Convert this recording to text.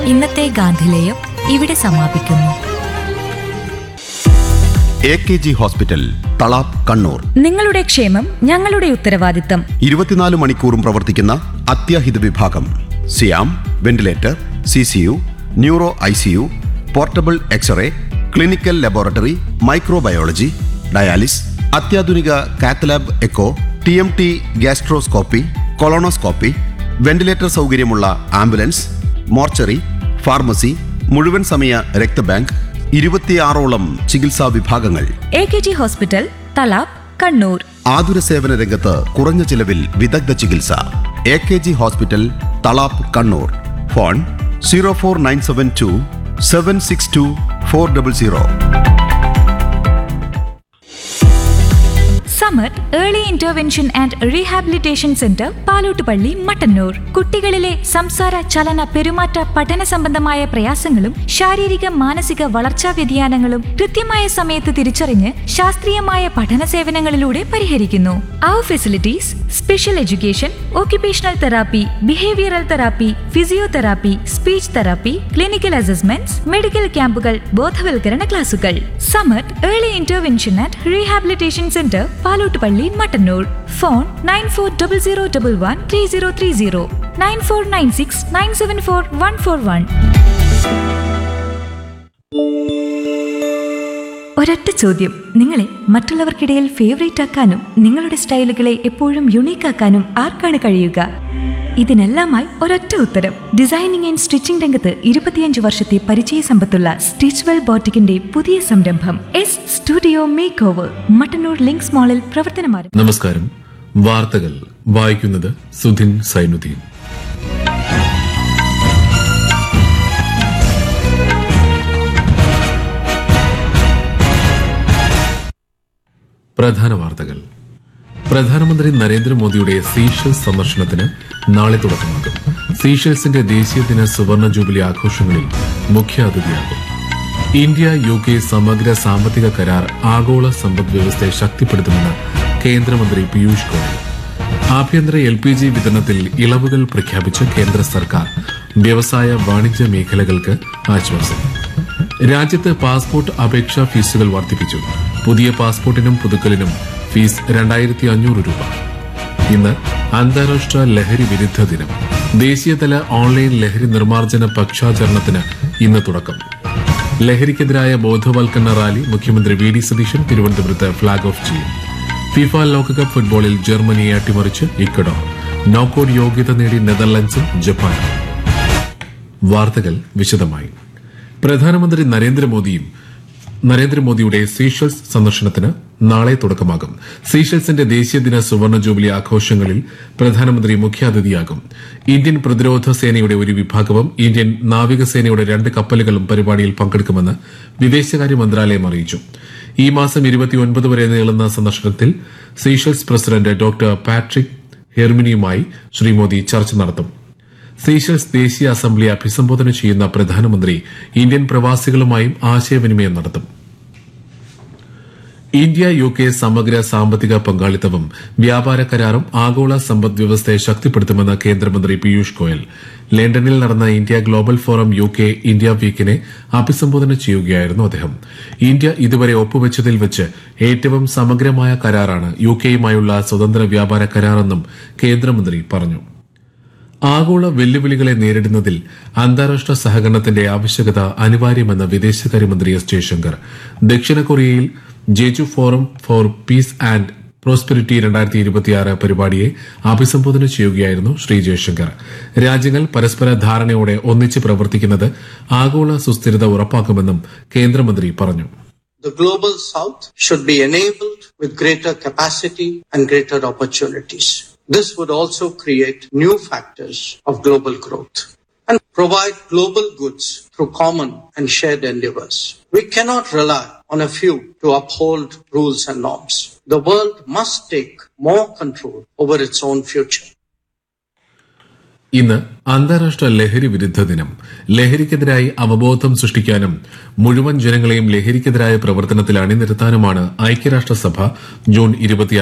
ഇന്നത്തെ ഗാന്ധിലേയം ഇവിടെ സമാപിക്കുന്നു A K G hospital Thalap Kannur നിങ്ങളുടെ ക്ഷേമം ഞങ്ങളുടെ ഉത്തരവാദിത്തം ഇരുപത്തിനാല് മണിക്കൂറും പ്രവർത്തിക്കുന്ന അത്യാഹിത വിഭാഗം സിയാം ventilator C C U neuro I C U portable x-ray clinical laboratory microbiology dialysis അത്യാധുനിക cath lab echo T M T gastroscopy colonoscopy ventilator സൗകര്യമുള്ള ആംബുലൻസ് മോർച്ചറി ഫാർമസി മുഴുവൻ സമയ രക്തബാങ്ക് ഇരുപത്തിയാറോളം ചികിത്സാ വിഭാഗങ്ങൾ A K G hospital Thalap Kannur ആതുര സേവന രംഗത്ത് കുറഞ്ഞ ചിലവിൽ വിദഗ്ധ ചികിത്സ A K G hospital Thalap Kannur phone zero four nine seven two seven six two four double zero Samath early intervention and rehabilitation centre Palottupalli Mattannur കുട്ടികളിലെ സംസാര ചലന പെരുമാറ്റ പഠന സംബന്ധമായ പ്രയാസങ്ങളും ശാരീരിക മാനസിക വളർച്ചാ വ്യതിയാനങ്ങളും കൃത്യമായ സമയത്ത് തിരിച്ചറിഞ്ഞ് ശാസ്ത്രീയമായ പഠന സേവനങ്ങളിലൂടെ പരിഹരിക്കുന്നു അവർ facilities special education occupational therapy behavioural therapy physiotherapy speech therapy clinical assessments medical ക്യാമ്പുകൾ ബോധവൽക്കരണ ക്ലാസുകൾ Samath early intervention and rehabilitation centre Palottupalli Mattannur phone nine four double zero double one three zero three zero nine four nine six nine seven four one four one ഒരൊറ്റ ചോദ്യം നിങ്ങളെ മറ്റുള്ളവർക്കിടയിൽ favourite ആക്കാനും നിങ്ങളുടെ സ്റ്റൈലുകളെ എപ്പോഴും unique ആക്കാനും ആർക്കാണ് കഴിയുക ഇതിനെല്ലാമായി ഒരൊറ്റ ഉത്തരം ഡിസൈനിങ് ആൻഡ് സ്റ്റിച്ചിംഗ് രംഗത്ത് ഇരുപത്തിയഞ്ച് വർഷത്തെ പരിചയ സമ്പത്തുള്ള സ്റ്റിച്ച്വെൽ ബോട്ടിക്കിന്റെ പുതിയ സംരംഭം S studio makeover Mattannur Links മാളിൽ പ്രവർത്തനം ആരംഭിച്ചു നമസ്കാരം വാർത്തകൾ വായിക്കുന്നത് സുധിൻ സൈനുദ്ദീൻ പ്രധാന വാർത്തകൾ പ്രധാനമന്ത്രി നരേന്ദ്രമോദിയുടെ സീഷൽസ് സന്ദർശനത്തിന് നാളെ തുടക്കമാകും സീഷൽസിന്റെ ദേശീയ ദിന സുവർണ ജൂബിലി ആഘോഷങ്ങളിൽ മുഖ്യാതിഥിയാകും ഇന്ത്യ യു കെ സമഗ്ര സാമ്പത്തിക കരാർ ആഗോള സമ്പദ് വ്യവസ്ഥയെ ശക്തിപ്പെടുത്തുമെന്ന് കേന്ദ്രമന്ത്രി പീയൂഷ് ഗോയൽ ആഭ്യന്തര എൽ പി ജി വിതരണത്തിൽ ഇളവുകൾ പ്രഖ്യാപിച്ച് കേന്ദ്ര സർക്കാർ വ്യവസായ വാണിജ്യ മേഖലകൾക്ക് ആശ്വാസം രാജ്യത്ത് പാസ്പോർട്ട് അപേക്ഷാ ഫീസുകൾ വർദ്ധിപ്പിച്ചു പുതിയ പാസ്പോർട്ടിനും പുതുക്കലിനും ഫീസ് രണ്ടായിരത്തി അഞ്ഞൂറ് രൂപ ഇന്ന് അന്താരാഷ്ട്ര ലഹരി വിരുദ്ധ ദിനം ദേശീയതല ഓൺലൈൻ ലഹരി നിർമ്മാർജ്ജന പക്ഷാചരണത്തിന് ഇന്ന് തുടക്കം ലഹരിക്കെതിരായ ബോധവൽക്കരണ റാലി മുഖ്യമന്ത്രി വി ഡി സതീശൻ തിരുവനന്തപുരത്ത് ഫ്ളാഗ് ഓഫ് ചെയ്യും ഫിഫ ലോകകപ്പ് ഫുട്ബോളിൽ ജർമ്മനിയെ അട്ടിമറിച്ച് ഇക്കഡോ നോക്കൌട്ട് യോഗ്യത നേടി നെതർലൻഡ്സും ജപ്പാനും വാർത്തകൾ വിശദമായി പ്രധാനമന്ത്രി നരേന്ദ്രമോദിയും നരേന്ദ്രമോദിയുടെ സീഷൽസ് സന്ദർശനത്തിന് നാളെ തുടക്കമാകും സീഷൽസിന്റെ ദേശീയ ദിന സുവർണ ജൂബിലി ആഘോഷങ്ങളിൽ പ്രധാനമന്ത്രി മുഖ്യാതിഥിയാകും ഇന്ത്യൻ പ്രതിരോധ സേനയുടെ ഒരു വിഭാഗവും ഇന്ത്യൻ നാവികസേനയുടെ രണ്ട് കപ്പലുകളും പരിപാടിയിൽ പങ്കെടുക്കുമെന്ന് വിദേശകാര്യ മന്ത്രാലയം അറിയിച്ചു ഈ മാസം ഇരുപത്തിയൊൻപത് വരെ നീളുന്ന സന്ദർശനത്തിൽ സീഷൽസ് പ്രസിഡന്റ് ഡോക്ടർ പാട്രിക് ഹെർമിനിയുമായി ശ്രീ മോദി ചർച്ച നടത്തും സീഷൽസ് ദേശീയ അസംബ്ലി അഭിസംബോധന ചെയ്യുന്ന പ്രധാനമന്ത്രി ഇന്ത്യൻ പ്രവാസികളുമായും ആശയവിനിമയം നടത്തും ഇന്ത്യ യു കെ സമഗ്ര സാമ്പത്തിക പങ്കാളിത്തവും വ്യാപാര കരാറും ആഗോള സമ്പദ് വ്യവസ്ഥയെ ശക്തിപ്പെടുത്തുമെന്ന് കേന്ദ്രമന്ത്രി പീയൂഷ് ഗോയൽ ലണ്ടനിൽ നടന്ന India global forum U K India വീക്കിനെ അഭിസംബോധന ചെയ്യുകയായിരുന്നു അദ്ദേഹം ഇന്ത്യ ഇതുവരെ ഒപ്പുവച്ചതിൽ വെച്ച് ഏറ്റവും സമഗ്രമായ കരാറാണ് യു കെയുമായുള്ള സ്വതന്ത്ര വ്യാപാര കരാറെന്നും കേന്ദ്രമന്ത്രി പറഞ്ഞു ആഗോള വെല്ലുവിളികളെ നേരിടുന്നതിൽ അന്താരാഷ്ട്ര സഹകരണത്തിന്റെ ആവശ്യകത അനിവാര്യമെന്ന് വിദേശകാര്യമന്ത്രി എസ് ജയശങ്കർ ദക്ഷിണ കൊറിയയിൽ Jeju forum for peace and prosperity രണ്ടായിരത്തി ഇരുപത്തിയാറ് പരിപാടിയെ അഭിസംബോധന ചെയ്യുകയായിരുന്നു ശ്രീ ജയശങ്കർ രാജ്യങ്ങൾ പരസ്പര ധാരണയോടെ ഒന്നിച്ച് പ്രവർത്തിക്കുന്നത് ആഗോള സുസ്ഥിരത ഉറപ്പാക്കുമെന്നും കേന്ദ്രമന്ത്രി പറഞ്ഞു The global south should be enabled with greater capacity and greater opportunities. This would also create new factors of global growth and provide global goods through common and shared endeavors. We cannot rely on a few to uphold rules and norms. The world must take more control over its own future. ഇന്ന് അന്താരാഷ്ട്ര ലഹരി വിരുദ്ധ ദിനം ലഹരിക്കെതിരായി അവബോധം സൃഷ്ടിക്കാനും മുഴുവൻ ജനങ്ങളെയും ലഹരിക്കെതിരായ പ്രവർത്തനത്തിൽ അണിനിരത്താനുമാണ് ഐക്യരാഷ്ട്രസഭ ജൂൺ ഇരുപത്തി